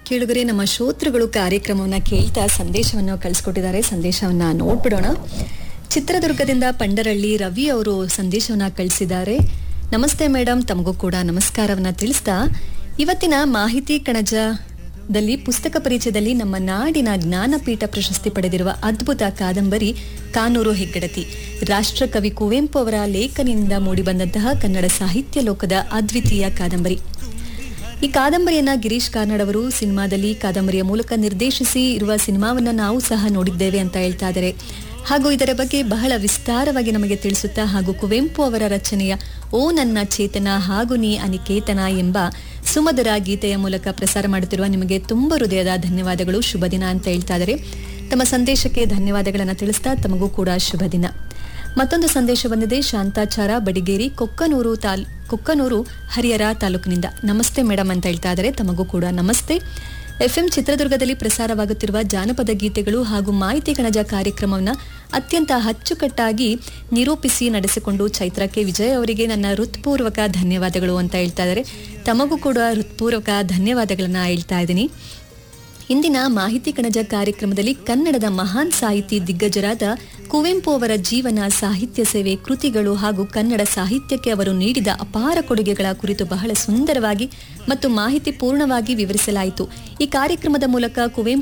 ಕೇಳುಗರೆ ನಮ್ಮ ಶ್ರೋತೃಗಳು ಕಾರ್ಯಕ್ರಮವನ್ನ ಕೇಳ್ತಾ ಸಂದೇಶವನ್ನು ಕಳಿಸ್ಕೊಟ್ಟಿದ್ದಾರೆ ಸಂದೇಶವನ್ನ ನೋಡ್ಬಿಡೋಣ ಚಿತ್ರದುರ್ಗದಿಂದ ಪಂಡರಳ್ಳಿ ರವಿ ಅವರು ಸಂದೇಶವನ್ನ ಕಳಿಸಿದ್ದಾರೆ ನಮಸ್ತೆ ಮೇಡಮ್ ತಮಗೂ ಕೂಡ ನಮಸ್ಕಾರವನ್ನ ತಿಳಿಸ್ತಾ ಇವತ್ತಿನ ಮಾಹಿತಿ ಕಣಜದಲ್ಲಿ ಪುಸ್ತಕ ಪರಿಚಯದಲ್ಲಿ ನಮ್ಮ ನಾಡಿನ ಜ್ಞಾನಪೀಠ ಪ್ರಶಸ್ತಿ ಪಡೆದಿರುವ ಅದ್ಭುತ ಕಾದಂಬರಿ ಕಾನೂರು ಹೆಗ್ಗಡತಿ ರಾಷ್ಟ್ರಕವಿ ಕುವೆಂಪು ಅವರ ಲೇಖನಿಂದ ಮೂಡಿಬಂದಂತಹ ಕನ್ನಡ ಸಾಹಿತ್ಯ ಲೋಕದ ಅದ್ವಿತೀಯ ಕಾದಂಬರಿ ಈ ಕಾದಂಬರಿಯನ್ನ ಗಿರೀಶ್ ಕಾರ್ನಾಡ್ ಅವರು ಸಿನಿಮಾದಲ್ಲಿ ಕಾದಂಬರಿಯ ಮೂಲಕ ನಿರ್ದೇಶಿಸಿ ಇರುವ ಸಿನಿಮಾವನ್ನ ನಾವು ಸಹ ನೋಡಿದ್ದೇವೆ ಅಂತ ಹೇಳ್ತಾ ಇದ್ದಾರೆ ಹಾಗೂ ಇದರ ಬಗ್ಗೆ ಬಹಳ ವಿಸ್ತಾರವಾಗಿ ನಮಗೆ ತಿಳಿಸುತ್ತಾ ಹಾಗೂ ಕುವೆಂಪು ಅವರ ರಚನೆಯ ಓ ನನ್ನ ಚೇತನ ಹಾಗೂ ನೀ ಅನಿಕೇತನ ಎಂಬ ಸುಮಧುರ ಗೀತೆಯ ಮೂಲಕ ಪ್ರಸಾರ ಮಾಡುತ್ತಿರುವ ನಿಮಗೆ ತುಂಬ ಹೃದಯದ ಧನ್ಯವಾದಗಳು ಶುಭ ದಿನ ಅಂತ ಹೇಳ್ತಾ ಇದ್ದಾರೆ ತಮ್ಮ ಸಂದೇಶಕ್ಕೆ ಧನ್ಯವಾದಗಳನ್ನು ತಿಳಿಸ್ತಾ ತಮಗೂ ಕೂಡ ಶುಭ ದಿನ ಮತ್ತೊಂದು ಸಂದೇಶ ಬಂದಿದೆ ಶಾಂತಾಚಾರ ಬಡಿಗೇರಿ ಕೊಕ್ಕನೂರು ತಾಲ್ ಕೊಕ್ಕನೂರು ಹರಿಹರ ತಾಲೂಕಿನಿಂದ ನಮಸ್ತೆ ಮೇಡಮ್ ಅಂತ ಹೇಳ್ತಾ ಇದ್ದಾರೆ ತಮಗೂ ಕೂಡ ನಮಸ್ತೆ ಎಫ್ಎಂ ಚಿತ್ರದುರ್ಗದಲ್ಲಿ ಪ್ರಸಾರವಾಗುತ್ತಿರುವ ಜಾನಪದ ಗೀತೆಗಳು ಹಾಗೂ ಮಾಹಿತಿ ಕಣಜ ಕಾರ್ಯಕ್ರಮವನ್ನು ಅತ್ಯಂತ ಅಚ್ಚುಕಟ್ಟಾಗಿ ನಿರೂಪಿಸಿ ನಡೆಸಿಕೊಂಡು ಚೈತ್ರಕ್ಕೆ ವಿಜಯ್ ಅವರಿಗೆ ನನ್ನ ಹೃತ್ಪೂರ್ವಕ ಧನ್ಯವಾದಗಳು ಅಂತ ಹೇಳ್ತಾ ಇದ್ದಾರೆ ತಮಗೂ ಕೂಡ ಹೃತ್ಪೂರ್ವಕ ಧನ್ಯವಾದಗಳನ್ನ ಹೇಳ್ತಾ ಇದ್ದೀನಿ ಇಂದಿನ ಮಾಹಿತಿ ಕಣಜ ಕಾರ್ಯಕ್ರಮದಲ್ಲಿ ಕನ್ನಡದ ಮಹಾನ್ ಸಾಹಿತಿ ದಿಗ್ಗಜರಾದ ಕುವೆಂಪು ಅವರ ಜೀವನ ಸಾಹಿತ್ಯ ಸೇವೆ ಕೃತಿಗಳು ಹಾಗೂ ಕನ್ನಡ ಸಾಹಿತ್ಯಕ್ಕೆ ಅವರು ನೀಡಿದ ಅಪಾರ ಕೊಡುಗೆಗಳ ಕುರಿತು ಬಹಳ ಸುಂದರವಾಗಿ ಮತ್ತು ಮಾಹಿತಿ ಪೂರ್ಣವಾಗಿ ವಿವರಿಸಲಾಯಿತು ಈ ಕಾರ್ಯಕ್ರಮದ ಮೂಲಕ ಕುವೆಂಪು